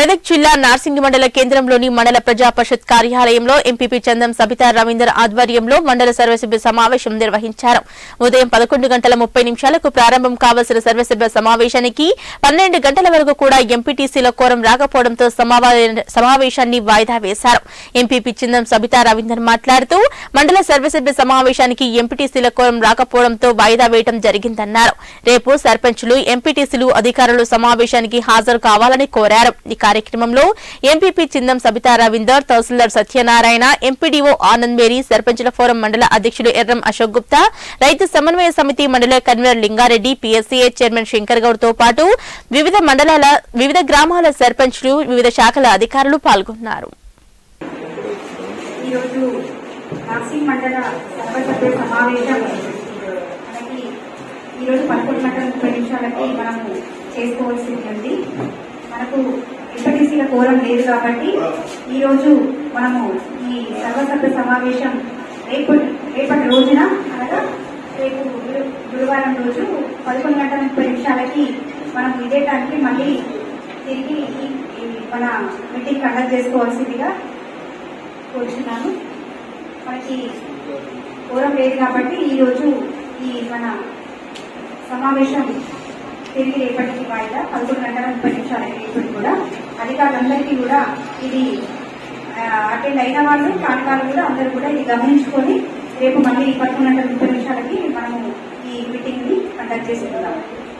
మెదక్ జిల్లా నార్సింగి మండల కేంద్రంలోని మండల ప్రజా పరిషత్ కార్యాలయంలో ఎంపీపీ చందం సబితా రవీందర్ ఆధ్వర్యంలో మండల సర్వసభ్య సమావేశం నిర్వహించారు ఉదయం పదకొండు గంటల ముప్పై నిమిషాలకు ప్రారంభం కావాల్సిన సర్వసభ్య సమావేశానికి పన్నెండు గంటల వరకు కూడా ఎంపీటీసీల కోరం రాకపోవడంతో సమావా- సమావేశాన్ని వాయిదా వేశారు ఎంపీపీ చిందం సబితా రవీందర్ మాట్లాడుతూ మండల సర్వసభ్య సమావేశానికి ఎంపీటీసీల కోరం రాకపోవడంతో వాయిదా వేయడం జరిగిందన్నారు రేపు సర్పంచులు ఎంపీటీసీలు అధికారులు సమావేశానికి హాజరు కావాలని కోరారు ఈ కార్యక్రమంలో MPP Chindam Sabitha Ravinder tahsildar Satyanarayana MPDO Anand Mary సర్పంచుల ఫోరం మండల అధ్యక్షుడు ఎర్రం అశోక్ గుప్తా రైతు సమన్వయ సమితి మండల convener Lingareddy PSCA chairman Shankar Goud తో పాటు వివిధ మండలాల వివిధ గ్రామాల సర్పంచులు వివిధ శాఖల అధికారులు పాల్గొన్నారు ఈరోజు నార్సింగ్ మండల సర్వసభ్య సమావేశం మనకి ఈరోజు పదకొండు గంటల ముప్పై నిమిషాలకి మనము చేసుకోవాల్సి ఉంది మనకు ఎంపటీసీల కోరం లేదు కాబట్టి ఈరోజు మనము ఈ సర్వసభ్య సమావేశం రేపు రేపటి రోజున అనగా రేపు గురు- గురువారం రోజు పదకొండు గంటల ముప్పై నిమిషాలకి మనం ఇదే టైంకి మళ్ళీ తిరిగి ఈ- ఈ మన మీటింగ్ కండక్ట్ చేసుకోవాల్సిందిగా కోరుచున్నాను మనకి దూరం లేదు కాబట్టి ఈ రోజు ఈ మన సమావేశం తిరిగి రేపటికి వాయిదా పదకొండు గంటల ముప్పై నిమిషాలకి రేపటి కూడా అధికారులందరికీ కూడా ఇది అటెండ్ అయిన వాళ్ళు కాని వాళ్ళు కూడా అందరూ కూడా ఇది గమనించుకొని రేపు మళ్ళీ పదకొండు గంటల ముప్పై నిమిషాలకి మనము ఈ మీటింగ్ ని కండక్ట్ చేసుకుందాం